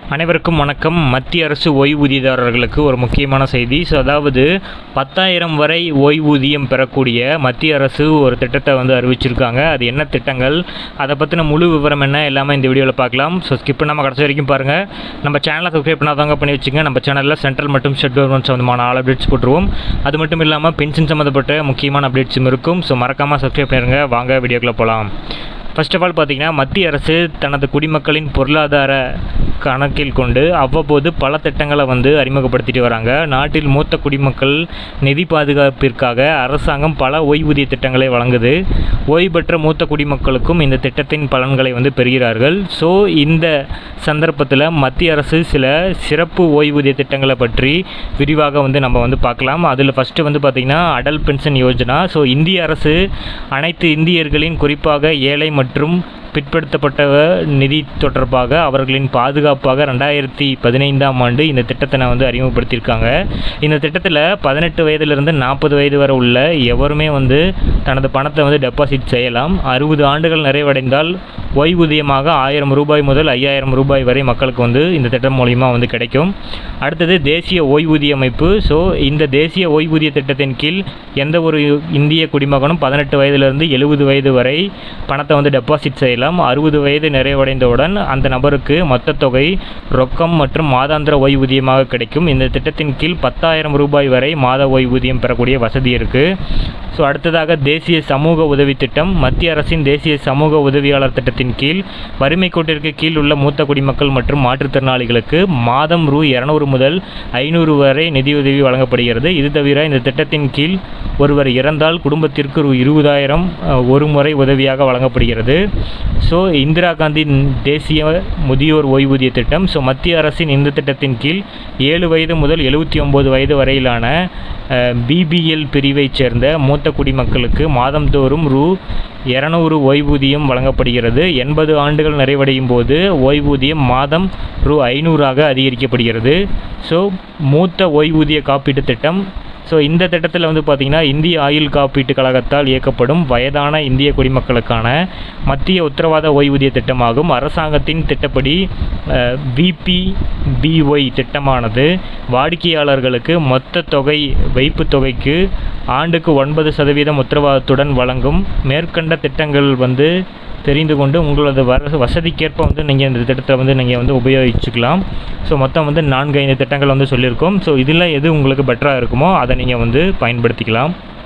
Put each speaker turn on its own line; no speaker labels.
அனைவருக்கும் வணக்கம் மத்திய அரசு ஓய்வூதியதாரர்களுக்கு ஒரு முக்கியமான செய்தி ஸோ அதாவது பத்தாயிரம் வரை ஓய்வூதியம் பெறக்கூடிய மத்திய அரசு ஒரு திட்டத்தை வந்து அறிவிச்சிருக்காங்க அது என்ன திட்டங்கள் அதை பற்றின முழு விவரம் என்ன எல்லாமே இந்த வீடியோவில் பார்க்கலாம் ஸோ ஸ்கிப் பண்ணாமல் கடைசி வரைக்கும் பாருங்கள் நம்ம சேனலை சப்ஸ்கிரைப் பண்ணாதவங்க பண்ணி வச்சுங்க நம்ம சேனலில் சென்ட்ரல் மற்றும் ஸ்டேட் கவர்மெண்ட் சம்மந்தமான ஆல் அப்டேட்ஸ் போட்டுருவோம் அது மட்டும் இல்லாமல் பென்ஷன் சம்மந்தப்பட்ட முக்கியமான அப்டேட்ஸும் இருக்கும் ஸோ மறக்காமல் சப்ஸ்கிரைப் பண்ணிடுங்க வாங்க வீடியோக்குள்ளே போகலாம் ஃபர்ஸ்ட் ஆஃப் ஆல் பார்த்தீங்கன்னா மத்திய அரசு தனது குடிமக்களின் பொருளாதார கணக்கில் கொண்டு அவ்வப்போது பல திட்டங்களை வந்து அறிமுகப்படுத்திட்டு வராங்க நாட்டில் மூத்த குடிமக்கள் நிதி பாதுகாப்பிற்காக அரசாங்கம் பல ஓய்வூதிய திட்டங்களை வழங்குது ஓய்வு பெற்ற மூத்த குடிமக்களுக்கும் இந்த திட்டத்தின் பலன்களை வந்து பெறுகிறார்கள் ஸோ இந்த சந்தர்ப்பத்தில் மத்திய அரசு சில சிறப்பு ஓய்வூதிய திட்டங்களை பற்றி விரிவாக வந்து நம்ம வந்து பார்க்கலாம் அதில் ஃபஸ்ட்டு வந்து பார்த்திங்கன்னா அடல் பென்ஷன் யோஜனா ஸோ இந்திய அரசு அனைத்து இந்தியர்களின் குறிப்பாக ஏழை மற்றும் பிற்படுத்தப்பட்ட நிதி தொடர்பாக அவர்களின் பாதுகாப்பாக ரெண்டாயிரத்தி பதினைந்தாம் ஆண்டு இந்த திட்டத்தை வந்து அறிமுகப்படுத்தியிருக்காங்க இந்த திட்டத்தில் பதினெட்டு வயதிலிருந்து நாற்பது வயது வரை உள்ள எவருமே வந்து தனது பணத்தை வந்து டெபாசிட் செய்யலாம் அறுபது ஆண்டுகள் நிறைவடைந்தால் ஓய்வூதியமாக ஆயிரம் ரூபாய் முதல் ஐயாயிரம் ரூபாய் வரை மக்களுக்கு வந்து இந்த திட்டம் மூலிமா வந்து கிடைக்கும் அடுத்தது தேசிய ஓய்வூதிய அமைப்பு ஸோ இந்த தேசிய ஓய்வூதிய திட்டத்தின் கீழ் எந்த ஒரு இந்திய குடிமகனும் பதினெட்டு வயதிலிருந்து எழுபது வயது வரை பணத்தை வந்து டெபாசிட் செய்யலாம் அறுபது வயது நிறைவடைந்தவுடன் அந்த நபருக்கு மொத்த தொகை ரொக்கம் மற்றும் மாதாந்திர ஓய்வூதியமாக கிடைக்கும் இந்த திட்டத்தின் கீழ் பத்தாயிரம் ரூபாய் வரை மாத ஓய்வூதியம் பெறக்கூடிய வசதி இருக்குது ஸோ அடுத்ததாக தேசிய சமூக உதவி திட்டம் மத்திய அரசின் தேசிய சமூக உதவியாளர் திட்டத்தின் கீழ் வறுமை கோட்டிற்கு கீழ் உள்ள மூத்த குடிமக்கள் மற்றும் மாற்றுத்திறனாளிகளுக்கு மாதம் ரூ இரநூறு முதல் ஐநூறு வரை நிதியுதவி வழங்கப்படுகிறது இது தவிர இந்த திட்டத்தின் கீழ் ஒருவர் இறந்தால் குடும்பத்திற்கு ரூ இருபதாயிரம் ஒரு முறை உதவியாக வழங்கப்படுகிறது ஸோ இந்திரா காந்தி தேசிய முதியோர் ஓய்வூதிய திட்டம் ஸோ மத்திய அரசின் இந்த திட்டத்தின் கீழ் ஏழு வயது முதல் எழுபத்தி ஒம்பது வயது வரையிலான பிபிஎல் பிரிவைச் சேர்ந்த மூத்த குடிமக்களுக்கு மாதந்தோறும் ரூ இரநூறு ஓய்வூதியம் வழங்கப்படுகிறது எண்பது ஆண்டுகள் நிறைவடையும் போது ஓய்வூதியம் மாதம் ரூ ஐநூறாக அதிகரிக்கப்படுகிறது ஸோ மூத்த ஓய்வூதிய காப்பீட்டு திட்டம் ஸோ இந்த திட்டத்தில் வந்து பார்த்திங்கன்னா இந்திய ஆயுள் காப்பீட்டு கழகத்தால் இயக்கப்படும் வயதான இந்திய குடிமக்களுக்கான மத்திய உத்தரவாத ஓய்வூதிய திட்டமாகும் அரசாங்கத்தின் திட்டப்படி பிபிபிஒய் திட்டமானது வாடிக்கையாளர்களுக்கு மொத்த தொகை வைப்பு தொகைக்கு ஆண்டுக்கு ஒன்பது சதவீதம் உத்தரவாதத்துடன் வழங்கும் மேற்கண்ட திட்டங்கள் வந்து தெரிந்து கொண்டு உங்களது வர வசதிக்கேற்ப வந்து நீங்கள் இந்த திட்டத்தை வந்து நீங்கள் வந்து உபயோகிச்சுக்கலாம் ஸோ மொத்தம் வந்து நான்கு ஐந்து திட்டங்கள் வந்து சொல்லியிருக்கோம் ஸோ இதில் எது உங்களுக்கு பெட்டராக இருக்குமோ அதை நீங்கள் வந்து பயன்படுத்திக்கலாம்